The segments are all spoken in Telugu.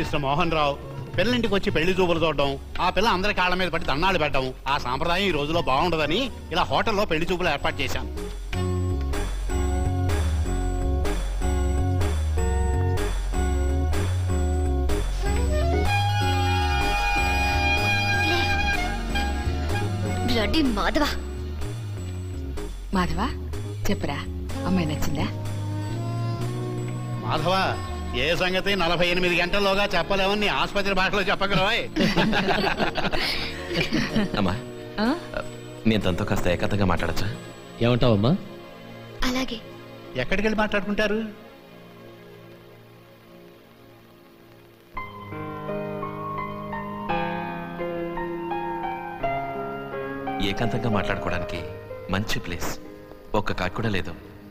మిస్టర్ మోహన్ రావు పిల్లలింటికి వచ్చి పెళ్లి చూపులు చూడడం ఆ పిల్ల అందరి కాళ్ళ మీద పట్టి దండాలు పెట్టడం ఆ సాంప్రదాయం ఈ రోజులో బాగుండదని ఇలా హోటల్లో పెళ్లి చూపులు ఏర్పాటు చేశాను బ్లడీ మాధవ మాధవ చెప్పరా అమ్మాయి నచ్చిందా మాధవ ఏ సంగతి నలభై ఎనిమిది గంటల్లోగా చెప్పలేమని నీ ఆసుపత్రి భాషలో చెప్పగలవాయ్ అమ్మా ఆ? నేను తనతో కాస్త ఏకాంతంగా మాట్లాడచ్చా ఏమంటావమ్మా అలాగే ఎక్కడికి వెళ్ళి మాట్లాడుకుంటారు ఏకాంతంగా మాట్లాడుకోవడానికి మంచి ప్లేస్ ఒక్క కాకి కూడా లేదు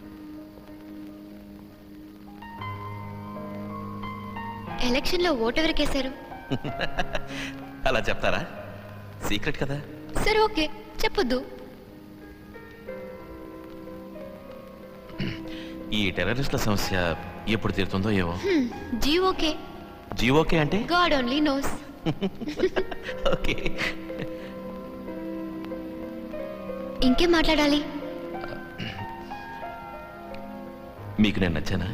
ఎలక్షన్ లో ఓటు ఎవరికేశారు అలా చెప్తారా సీక్రెట్ కదా సరే ఓకే చెప్పొద్దు ఈ టెర్రరిస్టుల సమస్య ఎప్పుడు తీరుతుందో ఏమో జీ ఓకే జీవోకే అంటే గాడ్ ఓన్లీ నోస్ ఓకే ఇంకేం మాట్లాడాలి మీకు నేను నచ్చానా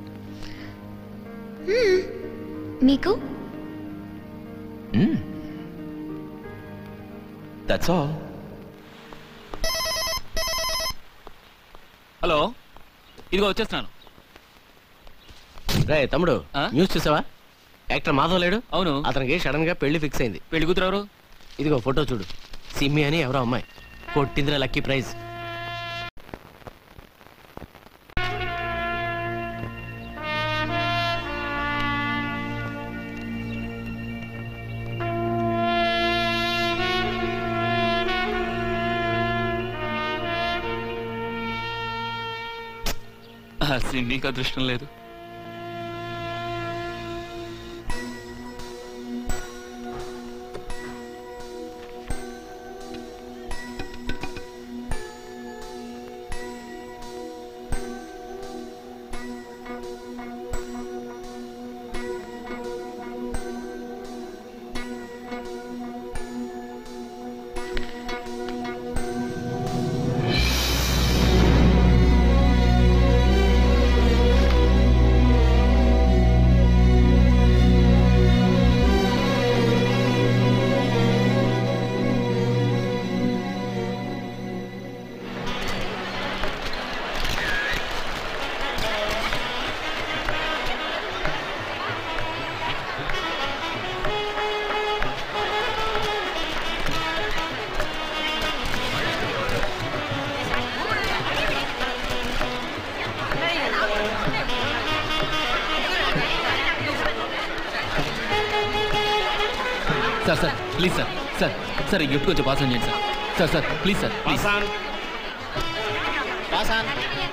మీకు దట్స్ ఆల్ హలో ఇదిగో వచ్చేస్తున్నాను రే తమ్ముడు ఆ? న్యూస్ చూసావా యాక్టర్ మాధవ్ లేడు అవును అతనికి సడన్ గా పెళ్లి ఫిక్స్ అయింది పెళ్లి కూతురు ఎవరు ఇదిగో ఫోటో చూడు సిమ్మి అని ఎవరో అమ్మాయి కొట్టిందిరా లక్కీ ప్రైజ్ ఆ సిమ్మికి అదృష్టం లేదు sir sir please sir sir sir ఈ గిఫ్ట్ కొంచెం పాస్ ఆన్ చేయండి sir sir sir please sir please pass on pass on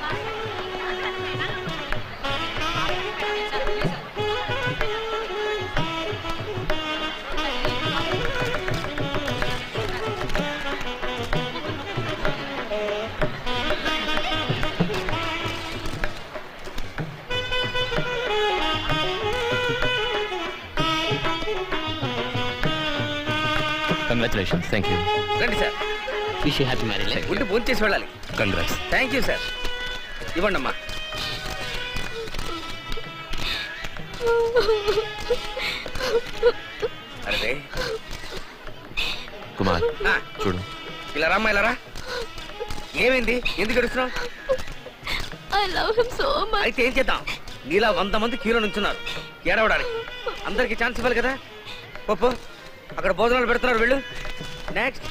congratulations thank you రండి సార్ విష్ హ్యాపీ మ్యారేజ్ ఉండి భోజనం చేసి వెళ్ళాలి కంగ్రాట్స్ థ్యాంక్ యూ సార్ ఇవ్వండి అమ్మా అరే కుమార్ ఆ, చూడు ఇలా రామ్మా ఇలా రా ఏమైంది ఎందుకు ఏడుస్తున్నావు I love him so much అయితే ఏం చేద్దాం నీలా వంద మంది క్యూలో నుంచున్నారు ఏడవడానికి అందరికి ఛాన్స్ ఇవ్వాలి కదా పప్పు అక్కడ భోజనాలు పెడుతున్నారు వెళ్ళు నెక్స్ట్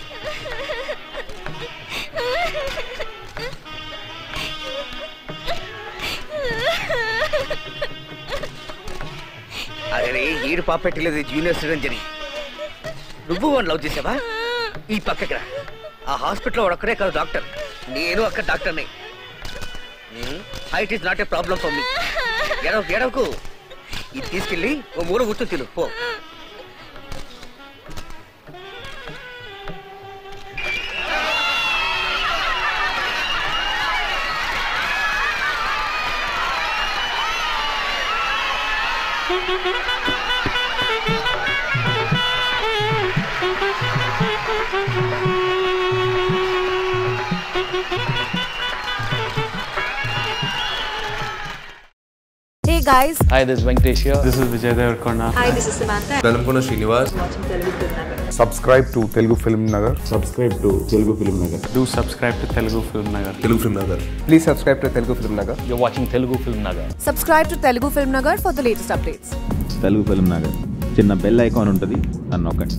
అదే ఈడు పాప పెట్టలేదు జూనియర్ స్టూడెంట్ అని నువ్వు వాడిని లవ్ చేసావా ఈ పక్కకి రా ఆ హాస్పిటల్లో వాడు ఒక్కడే కాదు డాక్టర్ నేను అక్కడ డాక్టర్ని height is not a problem for me ఎడవకు ఎడవకు ఇది తీసుకెళ్ళి ఓ మూల కూర్చొని తిను పో Hey guys, hi this Venkatesh This is Vijay Devarkonda. hi, this is Samantha. Velankonda Srinivas Subscribe to Telugu Film Nagar. Subscribe to Telugu Film Nagar. Do subscribe to Telugu Film Nagar. Telugu Film Nagar Please subscribe to Telugu Film Nagar. You're watching Telugu Film Nagar. Subscribe to Telugu Film Nagar for the latest updates. Telugu Film Nagar చిన్న బెల్ ఐకాన్ ఉంటుంది అని నొక్కండి